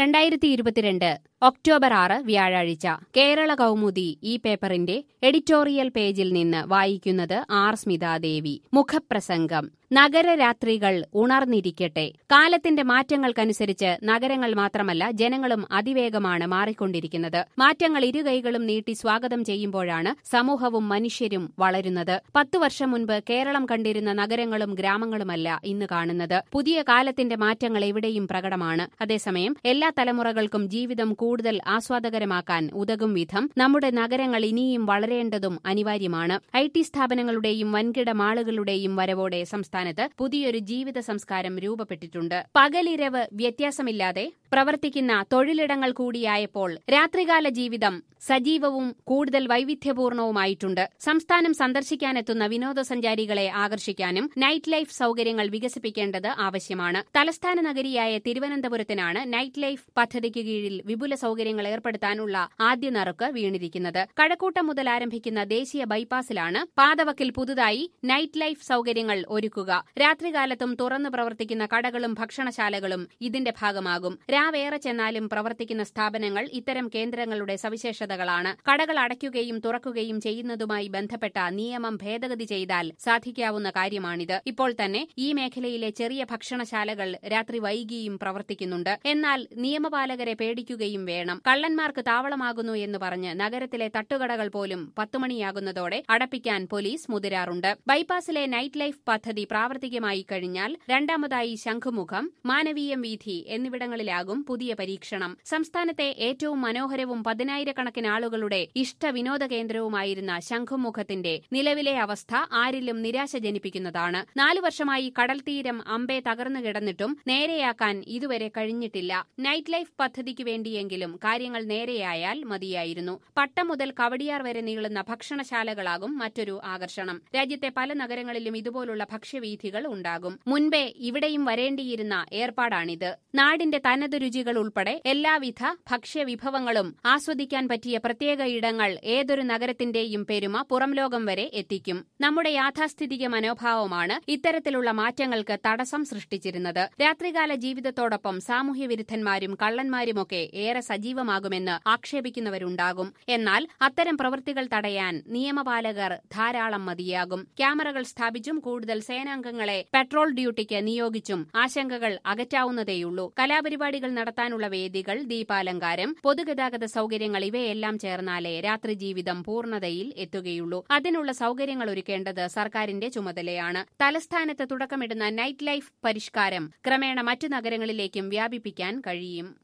രണ്ടായിരത്തി ഇരുപത്തിരണ്ട് ഒക്ടോബർ ആറ് വ്യാഴാഴ്ച കേരള കൗമുദി ഈ പേപ്പറിന്റെ എഡിറ്റോറിയൽ പേജിൽ നിന്ന് വായിക്കുന്നത് ആർ സ്മിതാദേവി മുഖപ്രസംഗം നഗരരാത്രികൾ ഉണർന്നിരിക്കട്ടെ കാലത്തിന്റെ മാറ്റങ്ങൾക്കനുസരിച്ച് നഗരങ്ങൾ മാത്രമല്ല ജനങ്ങളും അതിവേഗമാണ് മാറിക്കൊണ്ടിരിക്കുന്നത് മാറ്റങ്ങൾ ഇരുകൈകളും നീട്ടി സ്വാഗതം ചെയ്യുമ്പോഴാണ് സമൂഹവും മനുഷ്യരും വളരുന്നത് പത്തു വർഷം മുൻപ് കേരളം കണ്ടിരുന്ന നഗരങ്ങളും ഗ്രാമങ്ങളുമല്ല ഇന്ന് കാണുന്നത് പുതിയ കാലത്തിന്റെ മാറ്റങ്ങൾ എവിടെയും പ്രകടമാണ് അതേസമയം എല്ലാ തലമുറകൾക്കും ജീവിതം കൂടുതൽ ആസ്വാദകരമാക്കാൻ ഉതകും വിധം നമ്മുടെ നഗരങ്ങൾ ഇനിയും വളരേണ്ടതും അനിവാര്യമാണ് ഐ ടി സ്ഥാപനങ്ങളുടെയും വൻകിട മാളുകളുടെയും വരവോടെ സംസ്ഥാനത്ത് പുതിയൊരു ജീവിത സംസ്കാരം രൂപപ്പെട്ടിട്ടുണ്ട് പകലിരവ് വ്യത്യാസമില്ലാതെ പ്രവർത്തിക്കുന്ന തൊഴിലിടങ്ങൾ കൂടിയായപ്പോൾ രാത്രികാല ജീവിതം സജീവവും കൂടുതൽ വൈവിധ്യപൂർണവുമായിട്ടുണ്ട് സംസ്ഥാനം സന്ദർശിക്കാനെത്തുന്ന വിനോദസഞ്ചാരികളെ ആകർഷിക്കാനും നൈറ്റ് ലൈഫ് സൌകര്യങ്ങൾ വികസിപ്പിക്കേണ്ടത് ആവശ്യമാണ് തലസ്ഥാന നഗരിയായ തിരുവനന്തപുരത്തിനാണ് നൈറ്റ് ലൈഫ് പദ്ധതിക്ക് കീഴിൽ വിപുല സൌകര്യങ്ങൾ ഏർപ്പെടുത്താനുള്ള ആദ്യ നറുക്ക് വീണിരിക്കുന്നത് കഴക്കൂട്ടം മുതൽ ആരംഭിക്കുന്ന ദേശീയ ബൈപ്പാസിലാണ് പാതവക്കിൽ പുതുതായി നൈറ്റ് ലൈഫ് സൌകര്യങ്ങൾ ഒരുക്കുക രാത്രികാലത്തും തുറന്നു പ്രവർത്തിക്കുന്ന കടകളും ഭക്ഷണശാലകളും ഇതിന്റെ ഭാഗമാകും രാവേറെ ചെന്നാലും പ്രവർത്തിക്കുന്ന സ്ഥാപനങ്ങൾ ഇത്തരം കേന്ദ്രങ്ങളുടെ സവിശേഷതകളാണ് കടകൾ അടയ്ക്കുകയും തുറക്കുകയും ചെയ്യുന്നതുമായി ബന്ധപ്പെട്ട നിയമം ഭേദഗതി ചെയ്താൽ സാധിക്കാവുന്ന കാര്യമാണിത് ഇപ്പോൾ തന്നെ ഈ മേഖലയിലെ ചെറിയ ഭക്ഷണശാലകൾ രാത്രി വൈകിയും പ്രവർത്തിക്കുന്നുണ്ട് എന്നാൽ നിയമപാലകരെ പേടിക്കുകയും വേണം കള്ളന്മാർക്ക് താവളമാകുന്നു എന്ന് പറഞ്ഞ് നഗരത്തിലെ തട്ടുകടകൾ പോലും പത്തുമണിയാകുന്നതോടെ അടപ്പിക്കാൻ പോലീസ് മുതിരാറുണ്ട് ബൈപ്പാസിലെ നൈറ്റ് ലൈഫ് പദ്ധതി പ്രാവർത്തികമായി കഴിഞ്ഞാൽ രണ്ടാമതായി ശംഖുമുഖം മാനവീയം വീഥി എന്നിവിടങ്ങളിലാകും പുതിയ പരീക്ഷണം സംസ്ഥാനത്തെ ഏറ്റവും മനോഹരവും പതിനായിരക്കണക്കിന് ആളുകളുടെ ഇഷ്ട വിനോദ കേന്ദ്രവുമായിരുന്ന ശംഖുമുഖത്തിന്റെ നിലവിലെ അവസ്ഥ ആരിലും നിരാശ ജനിപ്പിക്കുന്നതാണ് നാലു വർഷമായി കടൽ തീരം അമ്പെ തകർന്നു കിടന്നിട്ടും നേരെയാക്കാൻ ഇതുവരെ കഴിഞ്ഞിട്ടില്ല നൈറ്റ് ലൈഫ് പദ്ധതിക്ക് വേണ്ടിയെങ്കിലും കാര്യങ്ങൾ നേരെയായാൽ മതിയായിരുന്നു പട്ടം മുതൽ കവടിയാർ വരെ നീളുന്ന ഭക്ഷണശാലകളാകും മറ്റൊരു ആകർഷണം രാജ്യത്തെ പല നഗരങ്ങളിലും ഇതുപോലുള്ള ഭക്ഷ്യവീഥികൾ ഉണ്ടാകും മുൻപേ ഇവിടെയും വരേണ്ടിയിരുന്ന ഏർപ്പാടാണിത് നാടിന്റെ തനത് രുചികൾ ഉൾപ്പെടെ എല്ലാവിധ ഭക്ഷ്യവിഭവങ്ങളും ആസ്വദിക്കാൻ പറ്റിയ പ്രത്യേക ഇടങ്ങൾ ഏതൊരു നഗരത്തിന്റെയും പെരുമ പുറംലോകം വരെ എത്തിക്കും നമ്മുടെ യാഥാസ്ഥിതിക മനോഭാവമാണ് ഇത്തരത്തിലുള്ള മാറ്റങ്ങൾക്ക് തടസ്സം സൃഷ്ടിച്ചിരുന്നത് രാത്രികാല ജീവിതത്തോടൊപ്പം സാമൂഹ്യ വിരുദ്ധന്മാരും കള്ളന്മാരുമൊക്കെ ഏറെ സജീവമാകുമെന്ന് ആക്ഷേപിക്കുന്നവരുണ്ടാകും എന്നാൽ അത്തരം പ്രവൃത്തികൾ തടയാൻ നിയമപാലകർ ധാരാളം മതിയാകും ക്യാമറകൾ സ്ഥാപിച്ചും കൂടുതൽ സേനാംഗങ്ങളെ പെട്രോൾ ഡ്യൂട്ടിക്ക് നിയോഗിച്ചും ആശങ്കകൾ അകറ്റാവുന്നതേയുള്ളൂ കലാപരിപാടികൾ നടത്താനുള്ള വേദികൾ ദീപാലങ്കാരം പൊതുഗതാഗത സൌകര്യങ്ങൾ ഇവയെല്ലാം ചേർന്നാലേ രാത്രി ജീവിതം പൂർണ്ണതയിൽ എത്തുകയുള്ളൂ അതിനുള്ള സൌകര്യങ്ങൾ ഒരുക്കേണ്ടത് സർക്കാരിന്റെ ചുമതലയാണ് തലസ്ഥാനത്ത് തുടക്കമിടുന്ന നൈറ്റ് ലൈഫ് പരിഷ്കാരം ക്രമേണ മറ്റു നഗരങ്ങളിലേക്കും വ്യാപിപ്പിക്കാൻ കഴിയും